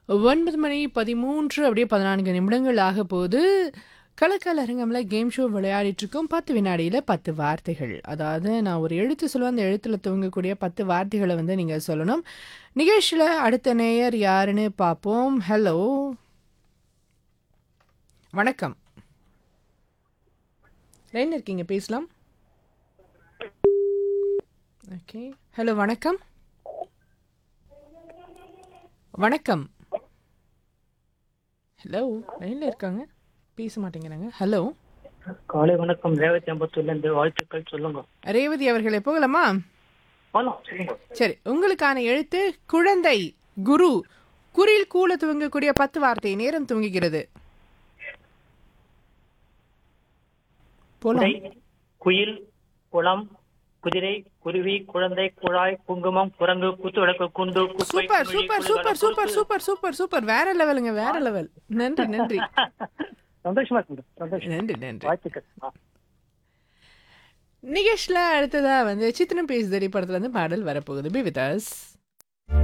9 மணி 13 அப்படியே 14 நிமிடங்கள் ஆக போகுது. கலக்கல் அரங்கம்ல கேம் ஷோ விளையாடிட்டு இருக்கோம். 10 வினாடியில 10 வார்த்தைகள். அதாவது நான் ஒரு எழுத்து சொல்லுவேன். அந்த எழுத்துல துவங்கக்கூடிய 10 வார்த்தைகள வந்து நீங்க சொல்லணும். நிகழ்ச்சியில அடுத்த நேயர் யாருன்னு பார்ப்போம். ஹலோ. வணக்கம். லைன்ல இருக்கீங்க பேசலாம். ஓகே. ஹலோ வணக்கம். வணக்கம். ஹலோ. லைன்ல இருக்காங்க. பேச மாட்டேங்கிறாங்க. ஹலோ. காலை வணக்கம் ரேவதி அம்பத்தூர்ல இருந்து வாழ்த்துக்கள் சொல்லுங்க ரேவதி அவர்களே போகலாமா? போலாம் சொல்லுங்க சரி. உங்களுக்கான எழுத்து குழந்தை, குரு, குறில் கூல துவங்கக்கூடிய 10 வார்த்தை. நேரம் துவங்குகிறது. குடை போலாம். குயில் குளம் குதிரை குருவி குழந்தை குழாய் குங்குமம் குரங்கு குத்து விளக்கு குண்டு குப்பை சூப்பர் குமிழி, சூப்பர் குளிர்காலம், சூப்பர் சூப்பர் குறுக்கு. சூப்பர் சூப்பர் சூப்பர் வேற லெவலுங்க வேற லெவல். நன்றி நன்றி. சந்தோஷமா இருக்கு சந்தோஷம் நன்றி நன்றி. வாழ்த்துக்கள் ஆ. நிகழ்ச்சியில் அடுத்ததா வந்து சித்திரம் பேசுதடி படத்துல இருந்து பாடல் வரப்போகுது பி வித் அஸ்